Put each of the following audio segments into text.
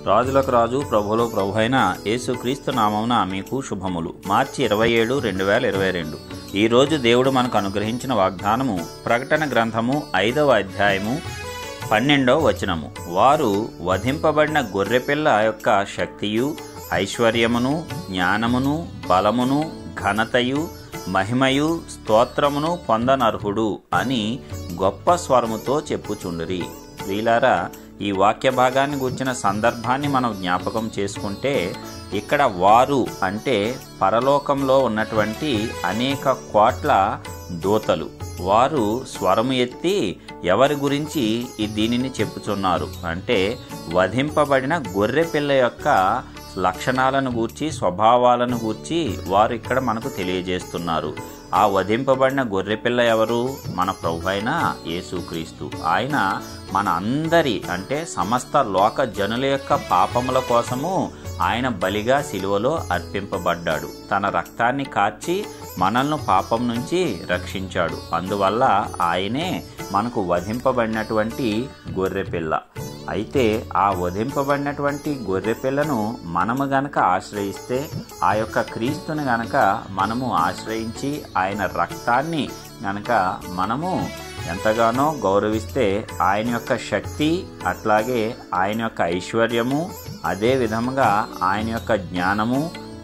రాజులకు రాజు ప్రభులో ప్రభు అయిన యేసుక్రీస్తు నామమున మీకు శుభములు మార్చి ఇరవై ఏడు రెండు వేల ఇరవై రెండు ఈరోజు దేవుడు మనకు అనుగ్రహించిన వాగ్దానము ప్రకటన గ్రంథము ఐదవ అధ్యాయము పన్నెండవ వచనము వారు వధింపబడిన గొర్రెపిల్ల యొక్క శక్తియు ఐశ్వర్యమును జ్ఞానమును బలమును ఘనతయు మహిమయు స్తోత్రమును పొందనర్హుడు అని గొప్ప స్వరముతో చెప్పుచుండిరి వీలారా ఈ వాక్య భాగాన్ని గుర్చిన సందర్భాన్ని మనం జ్ఞాపకం చేసుకుంటే ఇక్కడ వారు అంటే పరలోకంలో ఉన్నటువంటి అనేక కోట్ల దూతలు వారు స్వరము ఎత్తి ఎవరి గురించి ఈ దీనిని చెప్పుచున్నారు అంటే వధింపబడిన గొర్రె పిల్ల యొక్క లక్షణాలను గూర్చి స్వభావాలను గూర్చి వారు ఇక్కడ మనకు తెలియజేస్తున్నారు ఆ వధింపబడిన గొర్రెపిల్ల ఎవరు మన ప్రభు అయిన యేసుక్రీస్తు ఆయన మన అందరి అంటే సమస్త లోక జనుల యొక్క పాపముల కోసము ఆయన బలిగా సిలువలో అర్పింపబడ్డాడు తన రక్తాన్ని కార్చి మనల్ని పాపం నుంచి రక్షించాడు అందువల్ల ఆయనే మనకు వధింపబడినటువంటి గొర్రెపిల్ల అయితే ఆ వధింపబడినటువంటి గొర్రెపిల్లను మనము గనక ఆశ్రయిస్తే ఆ యొక్క క్రీస్తుని గనక మనము ఆశ్రయించి ఆయన రక్తాన్ని గనక మనము ఎంతగానో గౌరవిస్తే ఆయన యొక్క శక్తి అట్లాగే ఆయన యొక్క ఐశ్వర్యము అదే విధముగా ఆయన యొక్క జ్ఞానము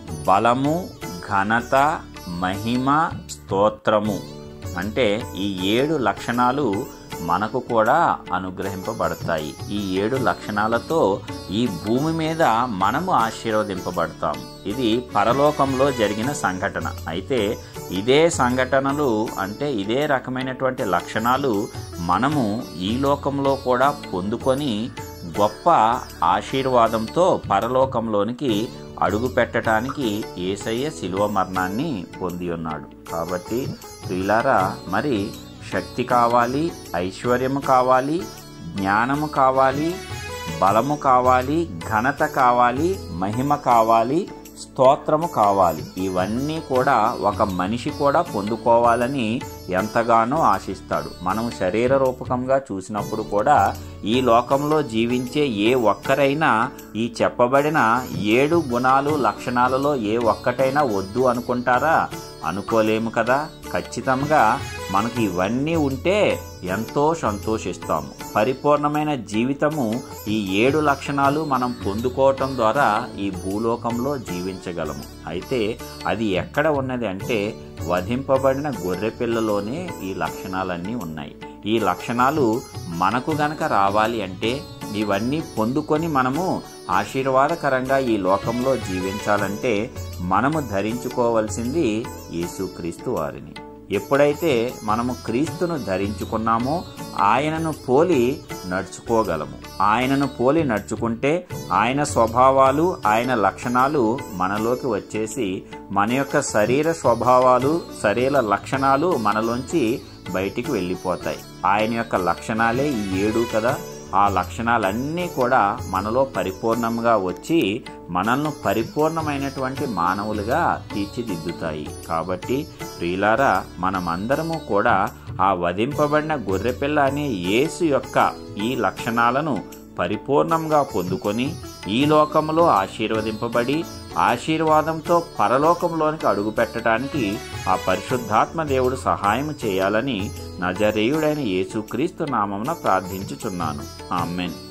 బలము ఘనత మహిమ స్తోత్రము అంటే ఈ ఏడు లక్షణాలు మనకు కూడా అనుగ్రహింపబడతాయి ఈ ఏడు లక్షణాలతో ఈ భూమి మీద మనము ఆశీర్వదింపబడతాం ఇది పరలోకంలో జరిగిన సంఘటన అయితే ఇదే సంఘటనలు అంటే ఇదే రకమైనటువంటి లక్షణాలు మనము ఈ లోకంలో కూడా పొందుకొని గొప్ప ఆశీర్వాదంతో పరలోకంలోనికి అడుగు పెట్టడానికి ఏసయ్య శిలువ మరణాన్ని పొంది ఉన్నాడు కాబట్టి ప్రియులారా మరి శక్తి కావాలి ఐశ్వర్యము కావాలి జ్ఞానము కావాలి బలము కావాలి ఘనత కావాలి మహిమ కావాలి స్తోత్రము కావాలి ఇవన్నీ కూడా ఒక మనిషి కూడా పొందుకోవాలని ఎంతగానో ఆశిస్తాడు మనం శరీర రూపకంగా చూసినప్పుడు కూడా ఈ లోకంలో జీవించే ఏ ఒక్కరైనా ఈ చెప్పబడిన ఏడు గుణాలు లక్షణాలలో ఏ ఒక్కటైనా వద్దు అనుకుంటారా అనుకోలేము కదా ఖచ్చితంగా మనకి ఇవన్నీ ఉంటే ఎంతో సంతోషిస్తాము పరిపూర్ణమైన జీవితము ఈ ఏడు లక్షణాలు మనం పొందుకోవటం ద్వారా ఈ భూలోకంలో జీవించగలము అయితే అది ఎక్కడ ఉన్నది అంటే వధింపబడిన గొర్రెపిల్లలోనే ఈ లక్షణాలన్నీ ఉన్నాయి ఈ లక్షణాలు మనకు గనక రావాలి అంటే ఇవన్నీ పొందుకొని మనము ఆశీర్వాదకరంగా ఈ లోకంలో జీవించాలంటే మనము ధరించుకోవలసింది యేసుక్రీస్తు వారిని ఎప్పుడైతే మనము క్రీస్తును ధరించుకున్నామో ఆయనను పోలి నడుచుకోగలము ఆయనను పోలి నడుచుకుంటే ఆయన స్వభావాలు ఆయన లక్షణాలు మనలోకి వచ్చేసి మన యొక్క శరీర స్వభావాలు శరీర లక్షణాలు మనలోంచి బయటికి వెళ్ళిపోతాయి ఆయన యొక్క లక్షణాలే ఈ ఏడు కదా ఆ లక్షణాలన్నీ కూడా మనలో పరిపూర్ణంగా వచ్చి మనల్ని పరిపూర్ణమైనటువంటి మానవులుగా తీర్చిదిద్దుతాయి కాబట్టి ప్రియులారా మనమందరము కూడా ఆ వధింపబడిన గొర్రెపిల్ల అనే యేసు యొక్క ఈ లక్షణాలను పరిపూర్ణంగా పొందుకొని ఈ లోకంలో ఆశీర్వదింపబడి ఆశీర్వాదంతో పరలోకంలోనికి అడుగుపెట్టడానికి ఆ పరిశుద్ధాత్మ దేవుడు సహాయం చేయాలని నజరేయుడైన యేసుక్రీస్తు నామమున ప్రార్థించుచున్నాను ఆమెన్